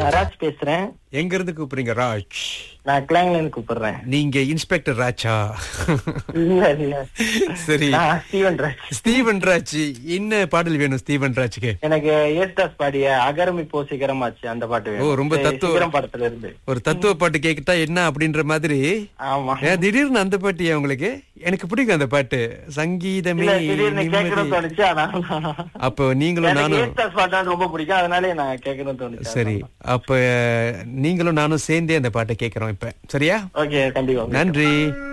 நான் ராஜ் பேசுறேன் எங்க இருந்து கூப்பிடுறீங்க ராஜ் நான் கிளாங்ல இருந்து கூப்பிடுறேன் நீங்க இன்ஸ்பெக்டர் ராஜா இல்ல இல்ல சரி நான் ஸ்டீவன் ராஜ் ஸ்டீவன் ராஜ் என்ன பாடல் வேணும் ஸ்டீவன் ராஜ்க்கு எனக்கு ஏஸ்தாஸ் பாடிய அகரம் இப்போ சிகரமாச்சு அந்த பாட்டு வேணும். ஓ, ரொம்ப சரி, தத்துவ- சிகரம் படத்துல இருந்து ஒரு தத்துவ பாட்டு கேக்கிட்டா என்ன அப்படின்ற மாதிரி ஆமா ஏன் திடீர்னு அந்த பாட்டு ஏன் உங்களுக்கு எனக்கு பிடிக்கும் அந்த பாட்டு சங்கீதமே இல்ல திடீர்னு கேட்கணும் நிம்மதி. தோணுச்சு ஆனா அப்போ நீங்களும் எனக்கு நானும் ஏஸ்தாஸ் பாட்டு ரொம்ப பிடிக்கும் அதனாலே நான் கேட்கணும் தோணுச்சு சரி அப்ப நீங்களும் நானும் சேர்ந்தே அந்த பாட்டை கேட்கிறோம் இப்ப சரியா ஓகே கண்டிப்பா நன்றி